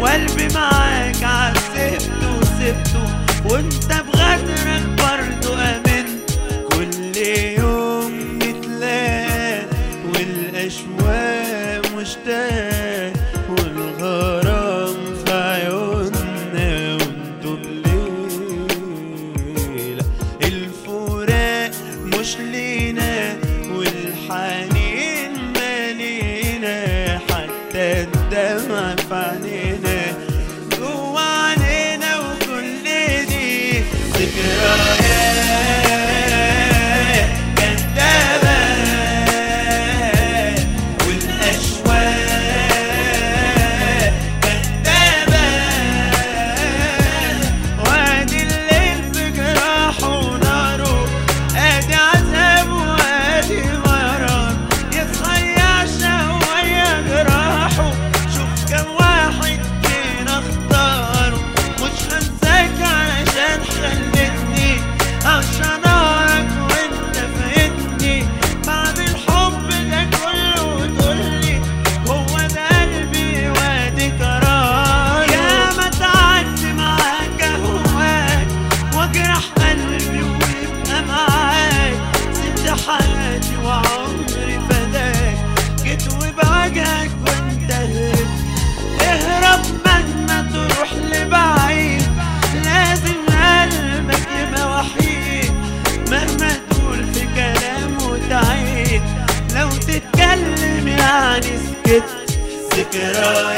وقلبي معاك عذبته وسبته وانت بغدرك برضو امنت كل يوم نتلاقى والاشواق مشتاق والغرام في عيوننا وانتو بليلة الفراق مش لينا والحنين مالينا حتى الدمع في عينينا جوا عينينا وكل دي ذكريات كدابة والأشواق كدابة وادي الليل بجراحه وناره ادي عذاب وادي مرض يصحى يعشق ويا جراحه شوف كم واحد فينا اختاره مش هنساك علشان خلتني عشان اعرف وانت فايتني بعد الحب ده كله تقولي هو ده قلبي وادي قرار يا ما تعبت معاك اهواك واجرح قلبي ويبقى معاك سبت حياتي وعمري فداك جيت وبوجهك وانت هربت اهرب مهما تروح لبعيد لازم قلبك يبقى وحيد مهما تقول في كلام وتعيد لو تتكلم يعني سكت ذكريات